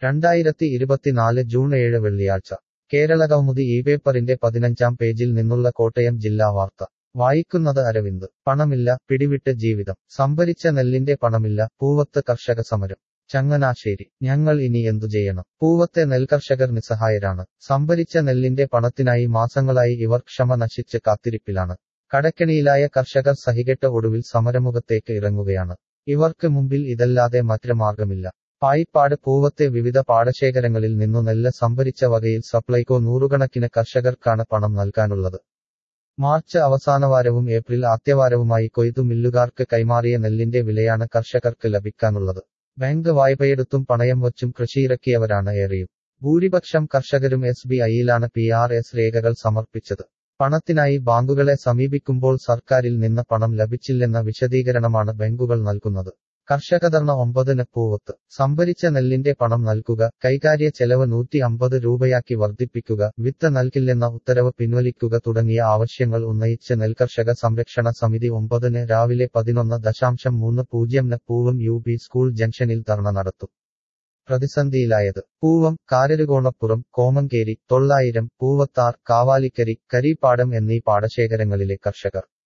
രണ്ടായിരത്തി ഇരുപത്തിനാല് ജൂൺ ഏഴ് വെള്ളിയാഴ്ച കേരളകൗമുദി ഈ പേപ്പറിന്റെ പതിനഞ്ചാം പേജിൽ നിന്നുള്ള കോട്ടയം ജില്ലാ വാർത്ത വായിക്കുന്നത് അരവിന്ദ് പണമില്ല പിടിവിട്ട് ജീവിതം സംഭരിച്ച നെല്ലിന്റെ പണമില്ല പൂവത്ത് കർഷക സമരം ചങ്ങനാശ്ശേരി ഞങ്ങൾ ഇനി എന്തു ചെയ്യണം പൂവത്തെ നെൽകർഷകർ നിസ്സഹായരാണ് സംഭരിച്ച നെല്ലിന്റെ പണത്തിനായി മാസങ്ങളായി ഇവർ ക്ഷമ നശിച്ച് കാത്തിരിപ്പിലാണ് കടക്കെണിയിലായ കർഷകർ സഹികെട്ട ഒടുവിൽ സമരമുഖത്തേക്ക് ഇറങ്ങുകയാണ് ഇവർക്ക് മുമ്പിൽ ഇതല്ലാതെ മറ്റു മാർഗമില്ല പായിപ്പാട് പൂവത്തെ വിവിധ പാടശേഖരങ്ങളിൽ നിന്നു നെല്ല് സംഭരിച്ച വകയിൽ സപ്ലൈകോ നൂറുകണക്കിന് കർഷകർക്കാണ് പണം നൽകാനുള്ളത് മാർച്ച് അവസാനവാരവും ഏപ്രിൽ ആദ്യവാരവുമായി കൊയ്തു മില്ലുകാർക്ക് കൈമാറിയ നെല്ലിന്റെ വിലയാണ് കർഷകർക്ക് ലഭിക്കാനുള്ളത് ബാങ്ക് വായ്പയെടുത്തും പണയം വച്ചും കൃഷിയിറക്കിയവരാണ് ഏറെയും ഭൂരിപക്ഷം കർഷകരും എസ് ബി ഐയിലാണ് പി ആർ എസ് രേഖകൾ സമർപ്പിച്ചത് പണത്തിനായി ബാങ്കുകളെ സമീപിക്കുമ്പോൾ സർക്കാരിൽ നിന്ന് പണം ലഭിച്ചില്ലെന്ന വിശദീകരണമാണ് ബാങ്കുകൾ നൽകുന്നത് കർഷകധർണ ഒമ്പതിന് പൂവത്ത് സംഭരിച്ച നെല്ലിന്റെ പണം നൽകുക കൈകാര്യ ചെലവ് നൂറ്റി അമ്പത് രൂപയാക്കി വർദ്ധിപ്പിക്കുക വിത്ത് നൽകില്ലെന്ന ഉത്തരവ് പിൻവലിക്കുക തുടങ്ങിയ ആവശ്യങ്ങൾ ഉന്നയിച്ച് നെൽകർഷക സംരക്ഷണ സമിതി ഒമ്പതിന് രാവിലെ പതിനൊന്ന് ദശാംശം മൂന്ന് പൂജ്യംന് പൂവം യു ബി സ്കൂൾ ജംഗ്ഷനിൽ ധർണ നടത്തും പ്രതിസന്ധിയിലായത് പൂവം കാരരുകോണപ്പുറം കോമങ്കേരി തൊള്ളായിരം പൂവത്താർ കാവാലിക്കരി കരിപ്പാടം എന്നീ പാടശേഖരങ്ങളിലെ കർഷകർ